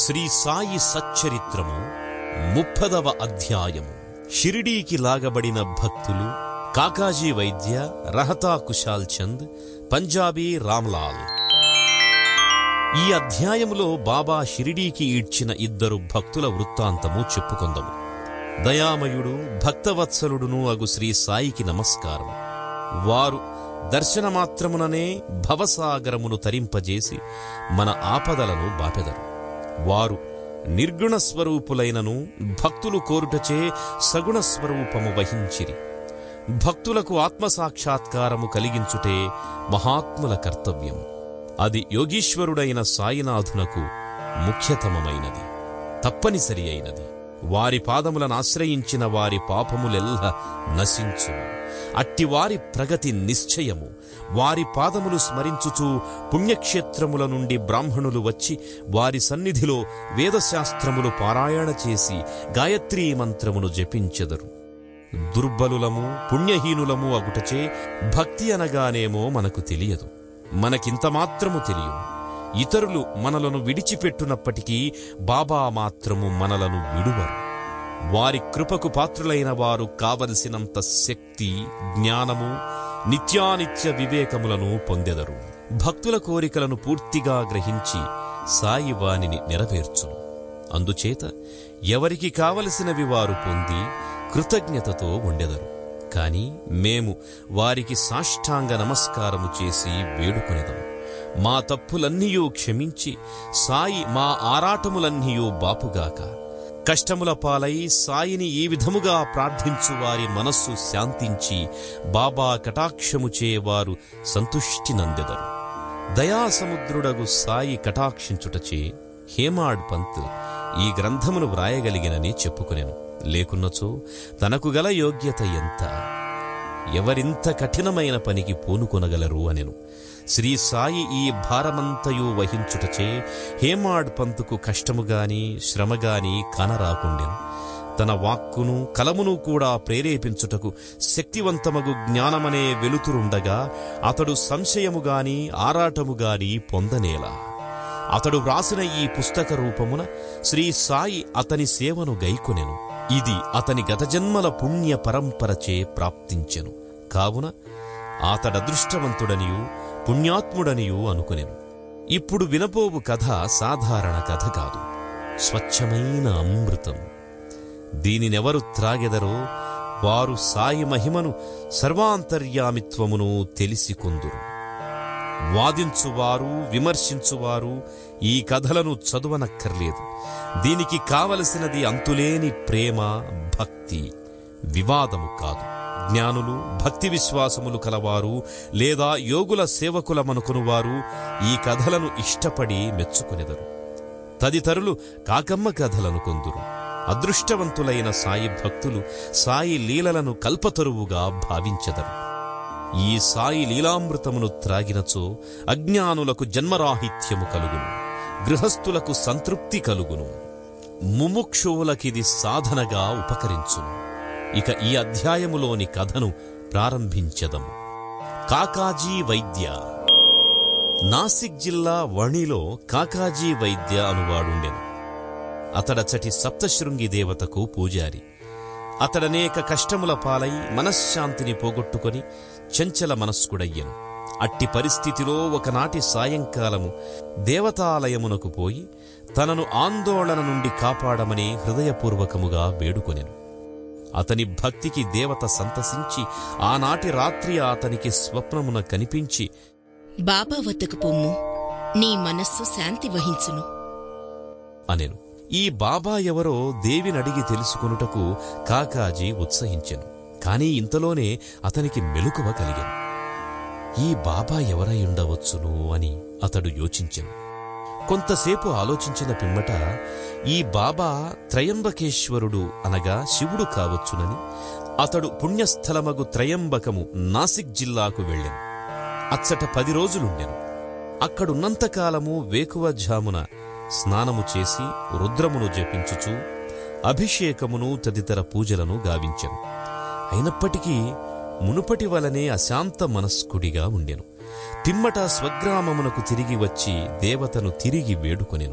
శ్రీ సాయి సచ్చరిత్రము ముప్పదవ అధ్యాయము షిరిడీకి లాగబడిన భక్తులు కాకాజీ వైద్య రహతా కుశాల్ చంద్ పంజాబీ రామ్లాల్ ఈ అధ్యాయములో బాబా షిరిడీకి ఈడ్చిన ఇద్దరు భక్తుల వృత్తాంతము చెప్పుకొందము దయామయుడు భక్తవత్సలుడును అగు శ్రీ సాయికి నమస్కారం వారు దర్శనమాత్రముననే భవసాగరమును తరింపజేసి మన ఆపదలను బాపెదరు వారు నిర్గుణ స్వరూపులైనను భక్తులు కోరుటచే సగుణ స్వరూపము వహించిరి భక్తులకు ఆత్మసాక్షాత్కారము కలిగించుటే మహాత్ముల కర్తవ్యము అది యోగీశ్వరుడైన సాయినాథునకు ముఖ్యతమమైనది తప్పనిసరి అయినది వారి పాదములను ఆశ్రయించిన వారి పాపములెల్ల నశించు అట్టివారి ప్రగతి నిశ్చయము వారి పాదములు స్మరించుచూ పుణ్యక్షేత్రముల నుండి బ్రాహ్మణులు వచ్చి వారి సన్నిధిలో వేదశాస్త్రములు పారాయణ చేసి గాయత్రీ మంత్రమును జపించెదరు దుర్బలులము పుణ్యహీనులము అగుటచే భక్తి అనగానేమో మనకు తెలియదు మనకింత మాత్రము తెలియదు ఇతరులు మనలను విడిచిపెట్టునప్పటికీ బాబా మాత్రము మనలను విడువరు వారి కృపకు పాత్రులైన వారు కావలసినంత శక్తి జ్ఞానము నిత్యానిత్య వివేకములను పొందెదరు భక్తుల కోరికలను పూర్తిగా గ్రహించి సాయి వానిని నెరవేర్చును అందుచేత ఎవరికి కావలసినవి వారు పొంది కృతజ్ఞతతో ఉండెదరు కాని మేము వారికి సాష్టాంగ నమస్కారము చేసి వేడుకొనెదము మా తప్పులన్నీయూ క్షమించి సాయి మా ఆరాటములన్నీయూ బాపుగాక కష్టముల పాలై సాయిని ఈ విధముగా ప్రార్థించు వారి మనస్సు శాంతించి బాబా కటాక్షము చేయవారు సంతుష్టి నందెదరు దయాసముద్రుడగు సాయి కటాక్షించుటచే హేమాడ్ పంత్ ఈ గ్రంథమును వ్రాయగలిగినని చెప్పుకునెను లేకున్నచో తనకు గల యోగ్యత ఎంత ఎవరింత కఠినమైన పనికి పూనుకొనగలరు అనెను శ్రీ సాయి ఈ భారమంతయు వహించుటచే హేమాడ్ పంతుకు కష్టముగాని శ్రమగాని కనరాకుండెను తన వాక్కును కలమును కూడా ప్రేరేపించుటకు శక్తివంతమగు జ్ఞానమనే వెలుతురుండగా అతడు సంశయముగాని ఆరాటముగాని పొందనేలా అతడు వ్రాసిన ఈ పుస్తక రూపమున శ్రీ సాయి అతని సేవను గైకొనెను ఇది అతని గతజన్మల పుణ్య పరంపరచే ప్రాప్తించెను కావున అతడదృష్టవంతుడనియు పుణ్యాత్ముడనియు అనుకునెను ఇప్పుడు వినపోవు కథ సాధారణ కథ కాదు స్వచ్ఛమైన అమృతం దీనినెవరు త్రాగెదరో వారు సాయి మహిమను సర్వాంతర్యామిత్వమును తెలిసికొందురు వాదించువారు విమర్శించువారు ఈ కథలను చదువనక్కర్లేదు దీనికి కావలసినది అంతులేని ప్రేమ భక్తి వివాదము కాదు జ్ఞానులు భక్తి విశ్వాసములు కలవారు లేదా యోగుల సేవకులమనుకునువారు ఈ కథలను ఇష్టపడి మెచ్చుకునెదరు తదితరులు కాకమ్మ కథలను కొందురు అదృష్టవంతులైన సాయి భక్తులు సాయి లీలలను కల్పతరువుగా భావించెదరు ఈ సాయి లీలామృతమును త్రాగినచో అజ్ఞానులకు జన్మరాహిత్యము కలుగును గృహస్థులకు సంతృప్తి కలుగును ముముక్షువులకిది సాధనగా ఉపకరించును ఇక ఈ అధ్యాయములోని కథను ప్రారంభించెదము కాకాజీ వైద్య నాసిక్ జిల్లా వణిలో కాకాజీ వైద్య అనువాడుండెను అతడచటి సప్తశృంగి దేవతకు పూజారి అతడనేక కష్టముల పాలై మనశ్శాంతిని పోగొట్టుకొని చంచల మనస్కుడయ్యను అట్టి పరిస్థితిలో ఒకనాటి సాయంకాలము దేవతాలయమునకు పోయి తనను ఆందోళన నుండి కాపాడమని హృదయపూర్వకముగా వేడుకొనెను అతని భక్తికి దేవత సంతసించి ఆనాటి రాత్రి అతనికి స్వప్నమున కనిపించి బాబా వద్దకు పొమ్ము నీ మనస్సు శాంతి వహించును అనెను ఈ బాబా ఎవరో దేవినడిగి తెలుసుకొనుటకు కాకాజీ ఉత్సహించెను కాని ఇంతలోనే అతనికి మెలకువ కలిగెను ఈ బాబా ఎవరై ఉండవచ్చును అని అతడు యోచించెను కొంతసేపు ఆలోచించిన పిమ్మట ఈ బాబా త్రయంబకేశ్వరుడు అనగా శివుడు కావచ్చునని అతడు పుణ్యస్థలమగు త్రయంబకము నాసిక్ జిల్లాకు వెళ్ళెను అచ్చట పది రోజులుండెను అక్కడున్నంతకాలము వేకువఝామున స్నానము చేసి రుద్రమును జపించుచు అభిషేకమును తదితర పూజలను గావించెను అయినప్పటికీ మునుపటి వలనే అశాంత మనస్కుడిగా ఉండెను పిమ్మట స్వగ్రామమునకు తిరిగి వచ్చి దేవతను తిరిగి వేడుకొనెను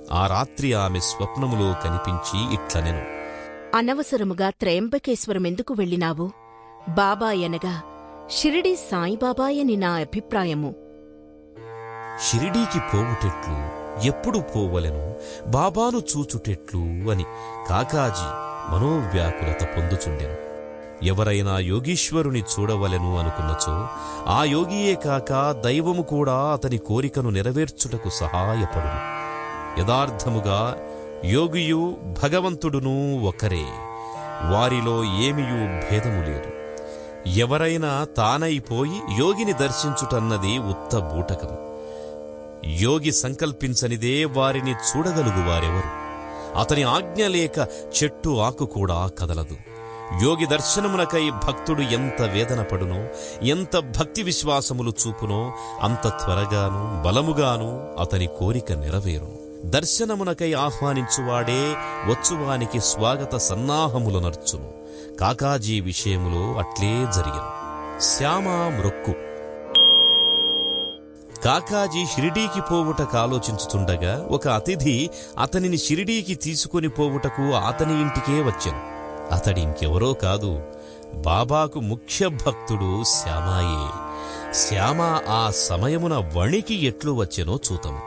ఆ రాత్రి ఆమె స్వప్నములో కనిపించి ఇట్లనెను అనవసరముగా త్రయంబకేశ్వరమెందుకు వెళ్ళినావు బాబాయనగా షిరిడి సాయిబాబాయని నా అభిప్రాయము షిరిడీకి పోవుటెట్లు ఎప్పుడు పోవలెను బాబాను చూచుటెట్లు అని కాకాజీ మనోవ్యాకులత పొందుచుండెను ఎవరైనా యోగీశ్వరుని చూడవలెను అనుకున్నచో ఆ యోగియే కాక దైవము కూడా అతని కోరికను నెరవేర్చుటకు సహాయపడును యథార్థముగా యోగియు భగవంతుడును ఒకరే వారిలో ఏమియూ భేదము లేదు ఎవరైనా తానైపోయి యోగిని దర్శించుటన్నది ఉత్త బూటకము యోగి సంకల్పించనిదే వారిని చూడగలుగువారెవరు అతని ఆజ్ఞ లేక చెట్టు ఆకు కూడా కదలదు యోగి దర్శనమునకై భక్తుడు ఎంత వేదన పడునో ఎంత భక్తి విశ్వాసములు చూపునో అంత త్వరగాను బలముగాను అతని కోరిక నెరవేరును దర్శనమునకై ఆహ్వానించువాడే వచ్చువానికి స్వాగత సన్నాహములు నర్చును కాకాజీ విషయములో అట్లే జరిగను శ్యామ మ్రొక్కు కాకాజీ షిరిడీకి పోవుటకు ఆలోచించుతుండగా ఒక అతిథి అతనిని షిరిడీకి తీసుకుని పోవుటకు అతని ఇంటికే వచ్చెను అతడి ఇంకెవరో కాదు బాబాకు ముఖ్య భక్తుడు శ్యామాయే శ్యామ ఆ సమయమున వణికి ఎట్లు వచ్చెనో చూతము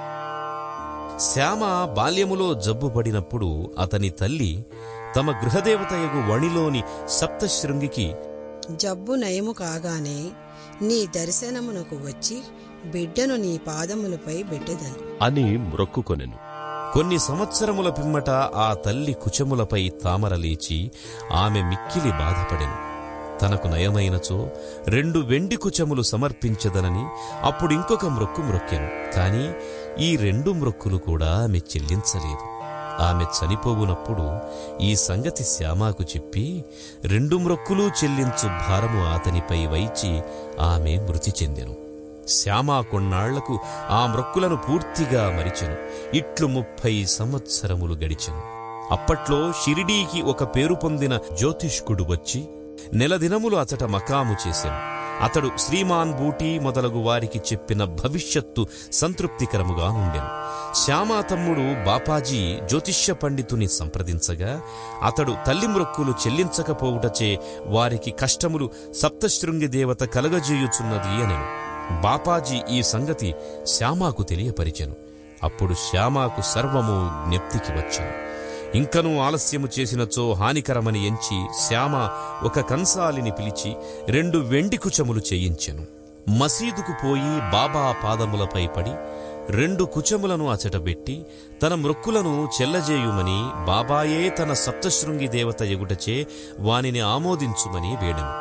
శ్యామ బాల్యములో జబ్బుపడినప్పుడు అతని తల్లి తమ గృహదేవతయగు వణిలోని సప్తశృంగికి జబ్బు నయము కాగానే నీ దర్శనమునకు వచ్చి బిడ్డను నీ పాదములపై పెట్టెదను అని మ్రొక్కుకొనెను కొన్ని సంవత్సరముల పిమ్మట ఆ తల్లి కుచములపై తామర లేచి ఆమె మిక్కిలి బాధపడెను తనకు నయమైనచో రెండు వెండి కుచములు సమర్పించదనని అప్పుడింకొక మ్రొక్కు మ్రొక్కెను కాని ఈ రెండు మ్రొక్కులు కూడా ఆమె చెల్లించలేదు ఆమె చనిపోవునప్పుడు ఈ సంగతి శ్యామాకు చెప్పి రెండు మ్రొక్కులు చెల్లించు భారము అతనిపై వైచి ఆమె మృతి చెందెను శ్యామా కొన్నాళ్లకు ఆ మ్రొక్కులను పూర్తిగా మరిచెను ఇట్లు ముప్పై సంవత్సరములు గడిచెను అప్పట్లో షిరిడీకి ఒక పేరు పొందిన జ్యోతిష్కుడు వచ్చి నెల దినములు అతట మకాము చేసెను అతడు శ్రీమాన్ బూటీ మొదలగు వారికి చెప్పిన భవిష్యత్తు సంతృప్తికరముగా నుండెను శ్యామా తమ్ముడు బాపాజీ జ్యోతిష్య పండితుని సంప్రదించగా అతడు తల్లి మ్రొక్కులు చెల్లించకపోవుటచే వారికి కష్టములు సప్తశృంగి దేవత కలగజేయుచున్నది అనెను బాపాజీ ఈ సంగతి శ్యామాకు తెలియపరిచెను అప్పుడు శ్యామాకు సర్వము జ్ఞప్తికి వచ్చెను ఇంకనూ ఆలస్యము చేసినచో హానికరమని ఎంచి శ్యామ ఒక కంసాలిని పిలిచి రెండు వెండి కుచములు చేయించెను మసీదుకు పోయి బాబా పాదములపై పడి రెండు కుచములను అచటబెట్టి తన మృక్కులను చెల్లజేయుమని బాబాయే తన సప్తశృంగి దేవత ఎగుటచే వానిని ఆమోదించుమని వేడెను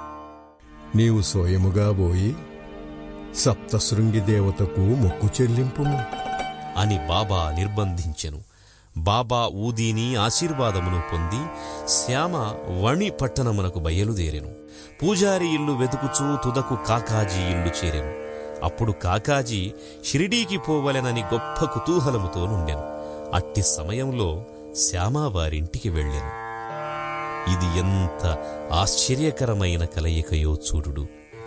నీవు స్వయముగా పోయి సప్తశృంగి దేవతకు మొక్కు చెల్లింపుము అని బాబా నిర్బంధించెను బాబా ఊదీని ఆశీర్వాదమును పొంది శ్యామ వణి పట్టణమునకు బయలుదేరెను పూజారి ఇల్లు వెతుకుచూ తుదకు కాకాజీ ఇల్లు చేరెను అప్పుడు కాకాజీ షిరిడీకి పోవలెనని గొప్ప కుతూహలముతో నుండెను అట్టి సమయంలో శ్యామ వారింటికి వెళ్ళెను ఇది ఎంత ఆశ్చర్యకరమైన కలయికయో చూడుడు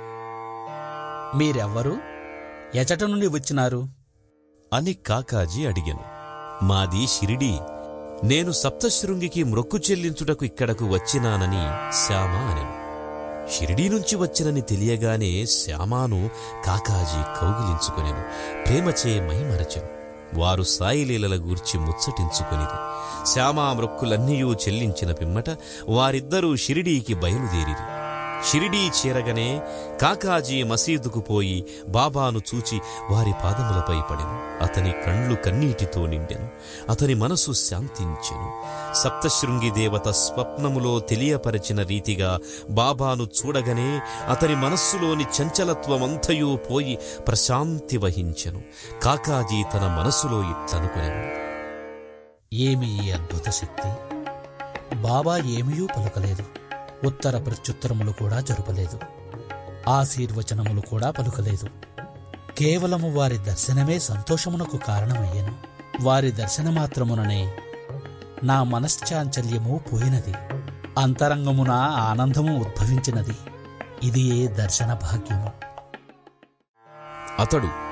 మీరెవ్వరు ఎచట నుండి వచ్చినారు అని కాకాజీ అడిగెను మాది షిరిడి నేను సప్తశృంగికి మ్రొక్కు చెల్లించుటకు ఇక్కడకు వచ్చినానని శ్యామ అనెను షిరిడీ నుంచి వచ్చినని తెలియగానే శ్యామాను కాకాజీ కౌగిలించుకొనెను ప్రేమచే మైమరచెను వారు సాయిలీలల గూర్చి ముచ్చటించుకొనిది శ్యామా మ్రొక్కులన్నీయూ చెల్లించిన పిమ్మట వారిద్దరూ షిరిడీకి బయలుదేరిరి షిరిడీ చేరగనే కాకాజీ మసీదుకు పోయి బాబాను చూచి వారి పాదములపై పడెను అతని కండ్లు కన్నీటితో నిండెను అతని మనసు శాంతించెను సప్తశృంగి దేవత స్వప్నములో తెలియపరచిన రీతిగా బాబాను చూడగనే అతని మనస్సులోని చంచలత్వమంతయూ పోయి ప్రశాంతి వహించెను కాకాజీ తన మనసులో ఇట్లనుకొనెను ఏమి ఈ అద్భుత శక్తి బాబా ఏమీయూ పలుకలేదు ఉత్తర ప్రత్యుత్తరములు కూడా జరుపలేదు ఆశీర్వచనములు కూడా పలుకలేదు కేవలము వారి దర్శనమే సంతోషమునకు కారణమయ్యను వారి దర్శనమాత్రముననే నా మనశ్చాంచల్యము పోయినది అంతరంగమున ఆనందము ఉద్భవించినది ఇది ఏ దర్శన భాగ్యము అతడు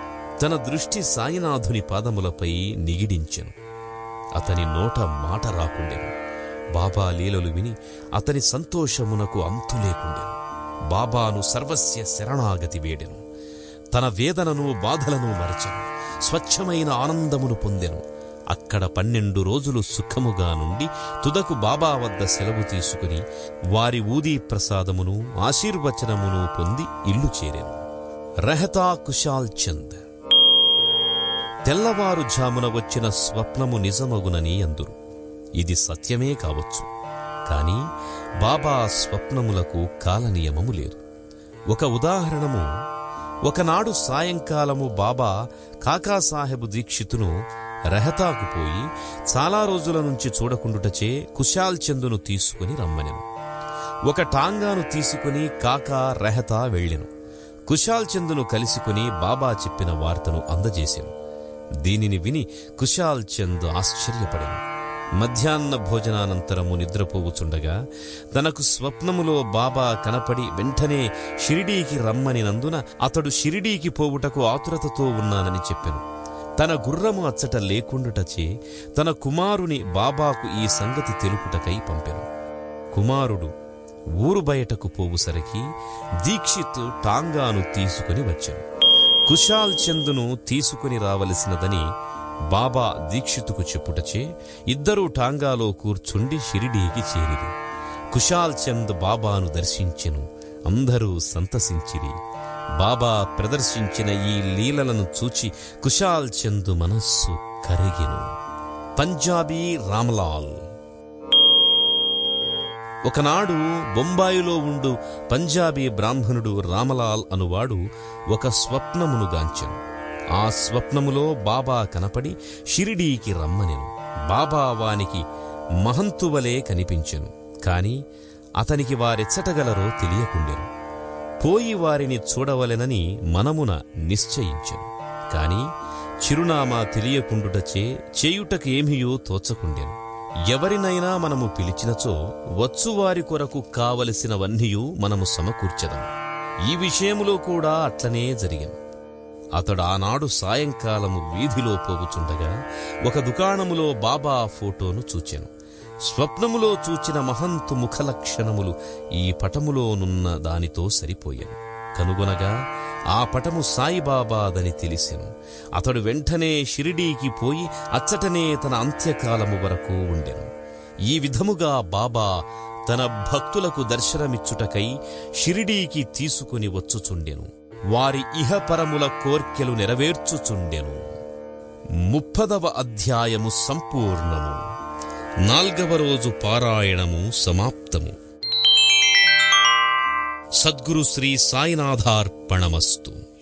తన దృష్టి సాయినాథుని పాదములపై నిగిడించెను అతని నోట మాట రాకుండెను బాబా లీలలు విని అతని సంతోషమునకు అంతు లేకుండెను బాబాను సర్వస్య శరణాగతి వేడెను తన వేదనను బాధలను మరచెను స్వచ్ఛమైన ఆనందమును పొందెను అక్కడ పన్నెండు రోజులు సుఖముగా నుండి తుదకు బాబా వద్ద సెలవు తీసుకుని వారి ఊదీ ప్రసాదమును ఆశీర్వచనమును పొంది ఇల్లు చేరెను రహతా కుశాల్ చంద్ తెల్లవారుఝామున వచ్చిన స్వప్నము నిజమగునని అందురు ఇది సత్యమే కావచ్చు కాని బాబా స్వప్నములకు కాలనియమము లేదు ఒక ఉదాహరణము ఒకనాడు సాయంకాలము బాబా కాకాసాహెబు దీక్షితును రెహతాకు పోయి చాలా రోజుల నుంచి చూడకుండుటచే కుశాల్ చందును తీసుకుని రమ్మనెను ఒక టాంగాను తీసుకుని కాకా రెహతా వెళ్ళెను కుశాల్ చందును కలుసుకుని బాబా చెప్పిన వార్తను అందజేసెను దీనిని విని కుశాల్ చంద్ ఆశ్చర్యపడెను మధ్యాహ్న భోజనానంతరము నిద్రపోవుచుండగా తనకు స్వప్నములో బాబా కనపడి వెంటనే షిరిడీకి రమ్మనినందున అతడు షిరిడీకి పోవుటకు ఆతురతతో ఉన్నానని చెప్పెను తన గుర్రము అచ్చట లేకుండుటచే తన కుమారుని బాబాకు ఈ సంగతి తెలుపుటకై పంపెను కుమారుడు ఊరు బయటకు పోవుసరికి దీక్షిత్ టాంగాను తీసుకుని వచ్చాను కుశాల్ చందును తీసుకుని రావలసినదని బాబా దీక్షితుకు చెప్పుటచే ఇద్దరూ టాంగాలో కూర్చుండి షిరిడీకి చేరిరి కుశాల్ చంద్ బాబాను దర్శించెను అందరూ సంతసించిరి బాబా ప్రదర్శించిన ఈ లీలలను చూచి కుశాల్ చంద్ మనస్సు కరిగెను పంజాబీ రామలాల్ ఒకనాడు బొంబాయిలో ఉండు పంజాబీ బ్రాహ్మణుడు రామలాల్ అనువాడు ఒక స్వప్నమును గాంచెను ఆ స్వప్నములో బాబా కనపడి షిరిడీకి రమ్మనెను బాబా వానికి మహంతువలే కనిపించెను కాని అతనికి వారెచ్చటగలరో తెలియకుండెను పోయి వారిని చూడవలెనని మనమున నిశ్చయించెను కాని చిరునామా తెలియకుండుటచే చేయుటకు ఏమియో తోచకుండెను ఎవరినైనా మనము పిలిచినచో వచ్చువారి కొరకు కావలసినవన్నీయూ మనము సమకూర్చెదం ఈ విషయములో కూడా అట్లనే జరిగెను అతడు ఆనాడు సాయంకాలము వీధిలో పోగుచుండగా ఒక దుకాణములో బాబా ఫోటోను చూచెను స్వప్నములో చూచిన మహంతు ముఖలక్షణములు ఈ పటములోనున్న దానితో సరిపోయెను కనుగొనగా ఆ పటము సాయిబాబాదని తెలిసెను అతడు వెంటనే షిరిడీకి పోయి అచ్చటనే తన అంత్యకాలము వరకు ఉండెను ఈ విధముగా బాబా తన భక్తులకు దర్శనమిచ్చుటకై షిరిడీకి తీసుకుని వచ్చుచుండెను వారి ఇహపరముల కోర్కెలు నెరవేర్చుచుండెను ముప్పదవ అధ్యాయము సంపూర్ణము నాల్గవ రోజు పారాయణము సమాప్తము సద్గురు శ్రీ సాయినాథార్పణమస్తు